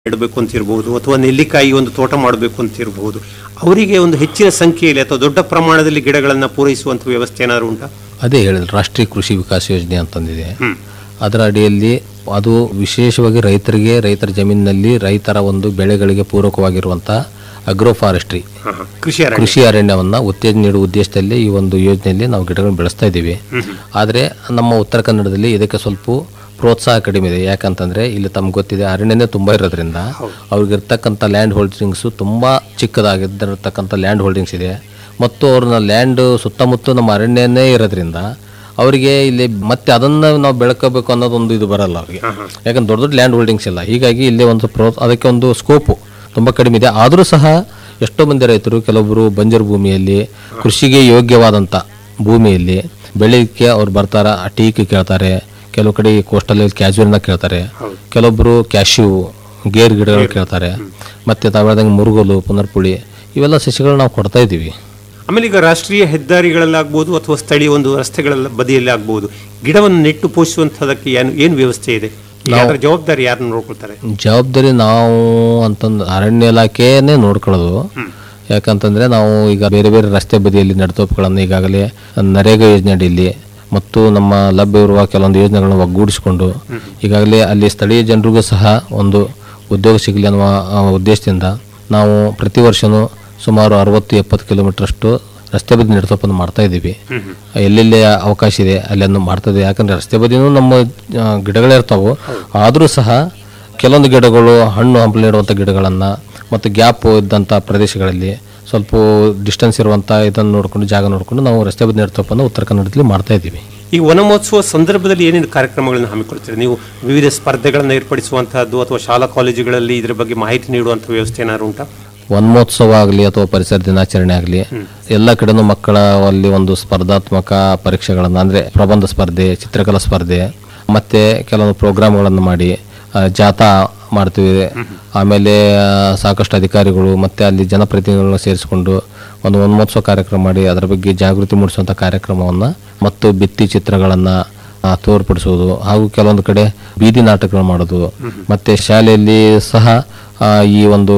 ಇಡಬೇಕು ಅಂತ ಇರಬಹುದು ಅಥವಾ ನೆಲ್ಲಿಕಾಯಿ ಒಂದು ತೋಟ ಮಾಡಬೇಕು ಅಂತ ಇರಬಹುದು ಅವರಿಗೆ ಒಂದು ಹೆಚ್ಚಿನ ಸಂಖ್ಯೆಯಲ್ಲಿ ಅಥವಾ ದೊಡ್ಡ ಪ್ರಮಾಣದಲ್ಲಿ ಗಿಡಗಳನ್ನು ಪೂರೈಸುವಂತ ವ್ಯವಸ್ಥೆ ಏನಾದ್ರು ಉಂಟಾ ಅದೇ ಹೇಳಿದ್ರು ರಾಷ್ಟ್ರೀಯ ಕೃಷಿ ವಿಕಾಸ ಯೋಜನೆ ಅಂತಂದಿದೆ ಹ್ಮ್. ಅದರ ಅಡಿಯಲ್ಲಿ ಅದು ವಿಶೇಷವಾಗಿ ರೈತರಿಗೆ ರೈತರ ಜಮೀನಿನಲ್ಲಿ ರೈತರ ಒಂದು ಬೆಳೆಗಳಿಗೆ ಪೂರಕವಾಗಿರುವಂಥ ಅಗ್ರೋ ಫಾರೆಸ್ಟ್ರಿ ಹಾ, ಹಾ. ಕೃಷಿ ಅರಣ್ಯ ಕೃಷಿ ಅರಣ್ಯವನ್ನು ಉತ್ತೇಜನ ನೀಡುವ ಉದ್ದೇಶದಲ್ಲಿ ಈ ಒಂದು ಯೋಜನೆಯಲ್ಲಿ ನಾವು ಗಿಡಗಳನ್ನು ಬೆಳೆಸ್ತಾ ಇದ್ದೀವಿ ಆದರೆ ನಮ್ಮ ಉತ್ತರ ಕನ್ನಡದಲ್ಲಿ ಇದಕ್ಕೆ ಸ್ವಲ್ಪ ಪ್ರೋತ್ಸಾಹ ಕಡಿಮೆ ಇದೆ ಯಾಕಂತಂದ್ರೆ ಇಲ್ಲಿ ತಮ್ಗೆ ಗೊತ್ತಿದೆ ಅರಣ್ಯನೇ ತುಂಬ ಇರೋದ್ರಿಂದ ಅವ್ರಿಗಿರ್ತಕ್ಕಂಥ ಲ್ಯಾಂಡ್ ಹೋಲ್ಡಿಂಗ್ಸು ತುಂಬ ಚಿಕ್ಕದಾಗಿದ್ದಿರತಕ್ಕಂಥ ಲ್ಯಾಂಡ್ ಹೋಲ್ಡಿಂಗ್ಸ್ ಇದೆ ಮತ್ತು ಅವ್ರನ್ನ ಲ್ಯಾಂಡ್ ಸುತ್ತಮುತ್ತ ನಮ್ಮ ಅರಣ್ಯನೇ ಇರೋದ್ರಿಂದ ಅವರಿಗೆ ಇಲ್ಲಿ ಮತ್ತೆ ಅದನ್ನು ನಾವು ಬೆಳ್ಕೋಬೇಕು ಅನ್ನೋದೊಂದು ಇದು ಬರಲ್ಲ ಅವ್ರಿಗೆ ಯಾಕಂದ್ರೆ ದೊಡ್ಡ ದೊಡ್ಡ ಲ್ಯಾಂಡ್ ಹೋಲ್ಡಿಂಗ್ಸ್ ಇಲ್ಲ ಹೀಗಾಗಿ ಇಲ್ಲಿ ಒಂದು ಪ್ರೋ ಅದಕ್ಕೆ ಒಂದು ಸ್ಕೋಪು ತುಂಬ ಕಡಿಮೆ ಇದೆ ಆದರೂ ಸಹ ಎಷ್ಟೋ ಮಂದಿ ರೈತರು ಕೆಲವೊಬ್ಬರು ಬಂಜರು ಭೂಮಿಯಲ್ಲಿ ಕೃಷಿಗೆ ಯೋಗ್ಯವಾದಂಥ ಭೂಮಿಯಲ್ಲಿ ಬೆಳೀಲಿಕ್ಕೆ ಅವ್ರು ಬರ್ತಾರ ಆ ಟೀಕ್ ಕೇಳ್ತಾರೆ ಕೆಲವು ಕಡೆ ಕೋಸ್ಟಲ್ ಕ್ಯಾಶುವಲ್ನ ಕೇಳ್ತಾರೆ ಕೆಲವೊಬ್ಬರು ಕ್ಯಾಶ್ಯೂ ಗೇರ್ ಗಿಡಗಳು ಕೇಳ್ತಾರೆ ಮತ್ತೆ ತಾವು ಹೇಳ್ದಂಗೆ ಮುರುಗೋಲು ಪುನರ್ಪುಳಿ ಇವೆಲ್ಲ ಸಸಿಗಳು ನಾವು ಕೊಡ್ತಾ ಇದ್ದೀವಿ ಆಮೇಲೆ ಈಗ ರಾಷ್ಟ್ರೀಯ ಹೆದ್ದಾರಿಗಳಲ್ಲಾಗ್ಬೋದು ಅಥವಾ ಸ್ಥಳೀಯ ಒಂದು ರಸ್ತೆಗಳ ಬದಿಯಲ್ಲಿ ಆಗ್ಬೋದು ಗಿಡವನ್ನು ನೆಟ್ಟು ಪೋಷಿಸುವಂತದಕ್ಕೆ ಏನು ಏನು ವ್ಯವಸ್ಥೆ ಇದೆ ಅದರ ಜವಾಬ್ದಾರಿ ಯಾರನ್ನ ನೋಡ್ಕೊಳ್ತಾರೆ ಜವಾಬ್ದಾರಿ ನಾವು ಅಂತಂದು ಅರಣ್ಯ ಇಲಾಖೆನೇ ನೋಡ್ಕೊಳ್ಳೋದು ಯಾಕಂತಂದ್ರೆ ನಾವು ಈಗ ಬೇರೆ ಬೇರೆ ರಸ್ತೆ ಬದಿಯಲ್ಲಿ ನಡತೋಪುಗಳನ್ನು ಈಗಾಗಲೇ ನರೇಗಾ ಯೋಜನೆ ಅಡಿಯಲ್ಲಿ ಮತ್ತು ನಮ್ಮ ಲಭ್ಯವಿರುವ ಕೆಲವೊಂದು ಯೋಜನೆಗಳನ್ನು ಒಗ್ಗೂಡಿಸಿಕೊಂಡು ಈಗಾಗಲೇ ಅಲ್ಲಿ ಸ್ಥಳೀಯ ಜನರಿಗೂ ಸಹ ಒಂದು ಉದ್ಯೋಗ ಸಿಗಲಿ ಅನ್ನುವ ಆ, ಉದ್ದೇಶದಿಂದ ನಾವು ಪ್ರತಿ ವರ್ಷವೂ ಸುಮಾರು ಅರವತ್ತು ಎಪ್ಪತ್ತು ಕಿಲೋಮೀಟರ್ ರಸ್ತೆ ಬದಿ ನಡತೋಪನ್ನು ಮಾಡ್ತಾ ಇದ್ದೀವಿ ಎಲ್ಲೆಲ್ಲಿ ಅವಕಾಶ ಇದೆ ಅಲ್ಲನ್ನು ಮಾಡ್ತದೆ ಯಾಕಂದ್ರೆ ರಸ್ತೆ ಬದಿನೂ ನಮ್ಮ ಆ, ಗಿಡಗಳೇ ಇರ್ತಾವೆ ಆದರೂ ಸಹ ಕೆಲವೊಂದು ಗಿಡಗಳು ಹಣ್ಣು ಹಂಪಲು ನೀಡುವಂಥ ಗಿಡಗಳನ್ನು ಮತ್ತು ಗ್ಯಾಪ್ ಇದ್ದಂಥ ಪ್ರದೇಶಗಳಲ್ಲಿ ಸ್ವಲ್ಪ ಡಿಸ್ಟೆನ್ಸ್ ಇರುವಂಥ ಇದನ್ನು ನೋಡಿಕೊಂಡು ಜಾಗ ನೋಡಿಕೊಂಡು ನಾವು ರಸ್ತೆ ಬದಿ ನಡತೋಪನ್ನು ಉತ್ತರ ಕನ್ನಡದಲ್ಲಿ ಮಾಡ್ತಾ ಇದ್ದೀವಿ ಈ ವನಮಹೋತ್ಸವ ಸಂದರ್ಭದಲ್ಲಿ ಏನೇನು ಕಾರ್ಯಕ್ರಮಗಳನ್ನು ಹಮ್ಮಿಕೊಳ್ತೀರಿ ನೀವು ವಿವಿಧ ಸ್ಪರ್ಧೆಗಳನ್ನು ಏರ್ಪಡಿಸುವಂತಹದ್ದು ಅಥವಾ ಶಾಲಾ ಕಾಲೇಜುಗಳಲ್ಲಿ ಇದರ ಬಗ್ಗೆ ಮಾಹಿತಿ ನೀಡುವಂಥ ವ್ಯವಸ್ಥೆ ಏನಾದ್ರು ಉಂಟಾ ವನಮಹೋತ್ಸವ ಆಗಲಿ ಅಥವಾ ಪರಿಸರ ದಿನಾಚರಣೆ ಆಗಲಿ ಎಲ್ಲ ಕಡೆನೂ ಮಕ್ಕಳ ಅಲ್ಲಿ ಒಂದು ಸ್ಪರ್ಧಾತ್ಮಕ ಪರೀಕ್ಷೆಗಳನ್ನು ಅಂದರೆ ಪ್ರಬಂಧ ಸ್ಪರ್ಧೆ ಚಿತ್ರಕಲಾ ಸ್ಪರ್ಧೆ ಮತ್ತೆ ಕೆಲವೊಂದು ಪ್ರೋಗ್ರಾಮ್ಗಳನ್ನು ಮಾಡಿ ಆ, ಜಾಥಾ ಮಾಡ್ತೀವಿ ಆಮೇಲೆ ಆ, ಸಾಕಷ್ಟು ಅಧಿಕಾರಿಗಳು ಮತ್ತೆ ಅಲ್ಲಿ ಜನಪ್ರತಿನಿಧಿಗಳನ್ನ ಸೇರಿಸಿಕೊಂಡು ಒಂದು ವನಮಹೋತ್ಸವ ಕಾರ್ಯಕ್ರಮ ಮಾಡಿ ಅದರ ಬಗ್ಗೆ ಜಾಗೃತಿ ಮೂಡಿಸುವಂಥ ಕಾರ್ಯಕ್ರಮವನ್ನು ಮತ್ತು ಭಿತ್ತಿ ಚಿತ್ರಗಳನ್ನು ಆ, ತೋರ್ಪಡಿಸೋದು ಹಾಗೂ ಕೆಲವೊಂದು ಕಡೆ ಬೀದಿ ನಾಟಕಗಳು ಮಾಡೋದು ಮತ್ತೆ ಶಾಲೆಯಲ್ಲಿ ಸಹ ಆ, ಈ ಒಂದು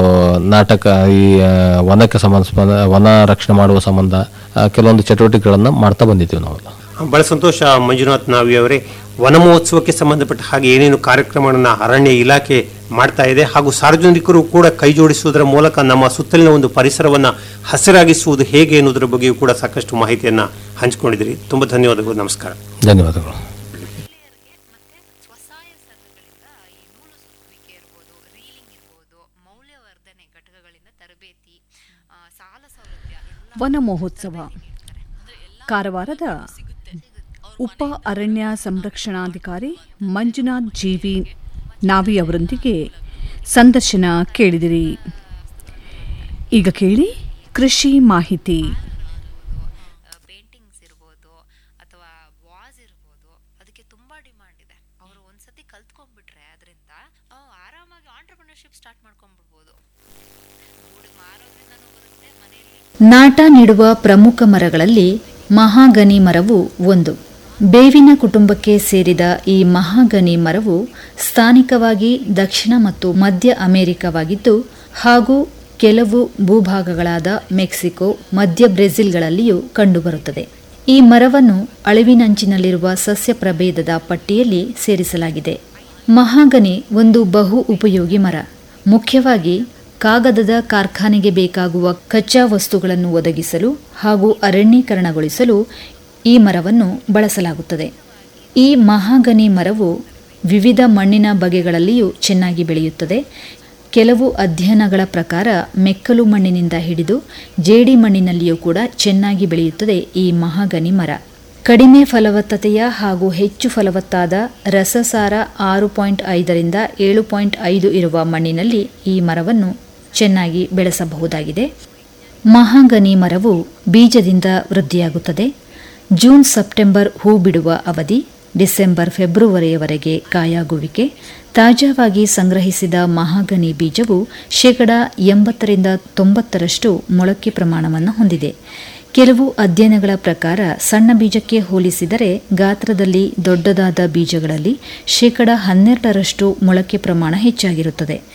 ನಾಟಕ ಈ ಆ, ವನಕ್ಕೆ ಸಂಬಂಧ ವನ ರಕ್ಷಣೆ ಮಾಡುವ ಸಂಬಂಧ ಆ, ಕೆಲವೊಂದು ಚಟುವಟಿಕೆಗಳನ್ನು ಮಾಡ್ತಾ ಬಂದಿದ್ದೀವಿ ನಾವು ಬಹಳ ಸಂತೋಷ ಮಂಜುನಾಥ್ ನಾವಿ ಅವರೇ ವನ ಮಹೋತ್ಸವಕ್ಕೆ ಸಂಬಂಧಪಟ್ಟ ಹಾಗೆ ಏನೇನು ಕಾರ್ಯಕ್ರಮಗಳನ್ನು ಅರಣ್ಯ ಇಲಾಖೆ ಮಾಡ್ತಾ ಇದೆ ಹಾಗೂ ಸಾರ್ವಜನಿಕರು ಕೂಡ ಕೈ ಜೋಡಿಸುವುದರ ಮೂಲಕ ನಮ್ಮ ಸುತ್ತಲಿನ ಒಂದು ಪರಿಸರವನ್ನ ಹಸಿರಾಗಿಸುವುದು ಹೇಗೆ ಎನ್ನುವುದರ ಬಗ್ಗೆಯೂ ಕೂಡ ಸಾಕಷ್ಟು ಮಾಹಿತಿಯನ್ನ ಹಂಚಿಕೊಂಡಿದ್ದೀರಿ ತುಂಬಾ ಧನ್ಯವಾದಗಳು ನಮಸ್ಕಾರ ಧನ್ಯವಾದಗಳು ಸ್ವಸಹಾಯ ಸಂಘಗಳಿಂದ ಈ ನೂಲು ಸುತ್ತುವಿಕೆ ಇರ್ಬೋದು ರೀಲಿಂಗ್ ಇರ್ಬೋದು ಮೌಲ್ಯವರ್ಧನೆ ಘಟಕಗಳಿಂದ ತರಬೇತಿ ಆ, ಸಾಲ ಸೌಲಭ್ಯ ಎಲ್ಲ ವನ ಮಹೋತ್ಸವ ಕಾರವಾರದ ಉಪ ಅರಣ್ಯ ಸಂರಕ್ಷಣಾಧಿಕಾರಿ ಮಂಜುನಾಥ್ ಜೀವಿ ನಾವಿ ಅವರೊಂದಿಗೆ ಸಂದರ್ಶನ ಕೇಳಿದಿರಿ ಈಗ ಕೇಳಿ ಕೃಷಿ ಮಾಹಿತಿ ಪೇಂಟಿಂಗ್ಸ್ ಇರ್ಬೋದು ಅಥವಾ ವಾಸ್ ಇರ್ಬೋದು ಅದಕ್ಕೆ ತುಂಬಾ ಡಿಮಾಂಡ್ ಇದೆ ಅವರು ಒಂದ್ಸತಿ ಕಲ್ತ್ಕೊಂಡ್ಬಿಟ್ರೆ ಅದರಿಂದ ಆರಾಮಾಗಿ ಆಂಟರ್ಪ್ರಿನರ್ಶಿಪ್ ಸ್ಟಾರ್ಟ್ ಮಾಡ್ಕೊಂಡ್ಬಿಡ್ಬೋದು ಹುಡುಗ ಮಾರೋದ್ರಿಂದನೂ ಬರುತ್ತೆ ಮನೆಯಲ್ಲಿ ನಾಟ ನೀಡುವ ಪ್ರಮುಖ ಮರಗಳಲ್ಲಿ ಮಹಾಗನಿ ಮರವು ಒಂದು ಬೇವಿನ ಕುಟುಂಬಕ್ಕೆ ಸೇರಿದ ಈ ಮಹಾಗನಿ ಮರವು ಸ್ಥಾನಿಕವಾಗಿ ದಕ್ಷಿಣ ಮತ್ತು ಮಧ್ಯ ಅಮೆರಿಕವಾಗಿದ್ದು ಹಾಗೂ ಕೆಲವು ಭೂಭಾಗಗಳಾದ ಮೆಕ್ಸಿಕೋ ಮಧ್ಯ ಬ್ರೆಜಿಲ್ಗಳಲ್ಲಿಯೂ ಕಂಡುಬರುತ್ತದೆ ಈ ಮರವನ್ನು ಅಳಿವಿನಂಚಿನಲ್ಲಿರುವ ಸಸ್ಯ ಪ್ರಭೇದದ ಪಟ್ಟಿಯಲ್ಲಿ ಸೇರಿಸಲಾಗಿದೆ ಮಹಾಗನಿ ಒಂದು ಬಹು ಉಪಯೋಗಿ ಮರ ಮುಖ್ಯವಾಗಿ ಕಾಗದದ ಕಾರ್ಖಾನೆಗೆ ಬೇಕಾಗುವ ಕಚ್ಚಾ ವಸ್ತುಗಳನ್ನು ಒದಗಿಸಲು ಹಾಗೂ ಅರಣ್ಯೀಕರಣಗೊಳಿಸಲು ಈ ಮರವನ್ನು ಬಳಸಲಾಗುತ್ತದೆ ಈ ಮಹಾಗನಿ ಮರವು ವಿವಿಧ ಮಣ್ಣಿನ ಬಗೆಗಳಲ್ಲಿಯೂ ಚೆನ್ನಾಗಿ ಬೆಳೆಯುತ್ತದೆ ಕೆಲವು ಅಧ್ಯಯನಗಳ ಪ್ರಕಾರ ಮೆಕ್ಕಲು ಮಣ್ಣಿನಿಂದ ಹಿಡಿದು ಜೇಡಿ ಮಣ್ಣಿನಲ್ಲಿಯೂ ಕೂಡ ಚೆನ್ನಾಗಿ ಬೆಳೆಯುತ್ತದೆ ಈ ಮಹಾಗನಿ ಮರ ಕಡಿಮೆ ಫಲವತ್ತತೆಯ ಹಾಗೂ ಹೆಚ್ಚು ಫಲವತ್ತಾದ ರಸಸಾರ ಆರು ಪಾಯಿಂಟ್ ಐದರಿಂದ ಏಳು ಪಾಯಿಂಟ್ ಐದು ಇರುವ ಮಣ್ಣಿನಲ್ಲಿ ಈ ಮರವನ್ನು ಚೆನ್ನಾಗಿ ಬೆಳೆಸಬಹುದಾಗಿದೆ ಮಹಾಗನಿ ಮರವು ಬೀಜದಿಂದ ವೃದ್ಧಿಯಾಗುತ್ತದೆ ಜೂನ್ ಸೆಪ್ಟೆಂಬರ್ ಹೂ ಬಿಡುವ ಅವಧಿ ಡಿಸೆಂಬರ್ ಫೆಬ್ರವರಿಯವರೆಗೆ ಕಾಯಾಗುವಿಕೆ ತಾಜಾವಾಗಿ ಸಂಗ್ರಹಿಸಿದ ಮಹಾಗನಿ ಬೀಜವು ಶೇಕಡ ಎಂಬತ್ತರಿಂದ ತೊಂಬತ್ತರಷ್ಟು ಮೊಳಕೆ ಪ್ರಮಾಣವನ್ನು ಹೊಂದಿದೆ ಕೆಲವು ಅಧ್ಯಯನಗಳ ಪ್ರಕಾರ ಸಣ್ಣ ಬೀಜಕ್ಕೆ ಹೋಲಿಸಿದರೆ ಗಾತ್ರದಲ್ಲಿ ದೊಡ್ಡದಾದ ಬೀಜಗಳಲ್ಲಿ ಶೇಕಡ ಹನ್ನೆರಡರಷ್ಟು ಮೊಳಕೆ ಪ್ರಮಾಣ ಹೆಚ್ಚಾಗಿರುತ್ತದೆ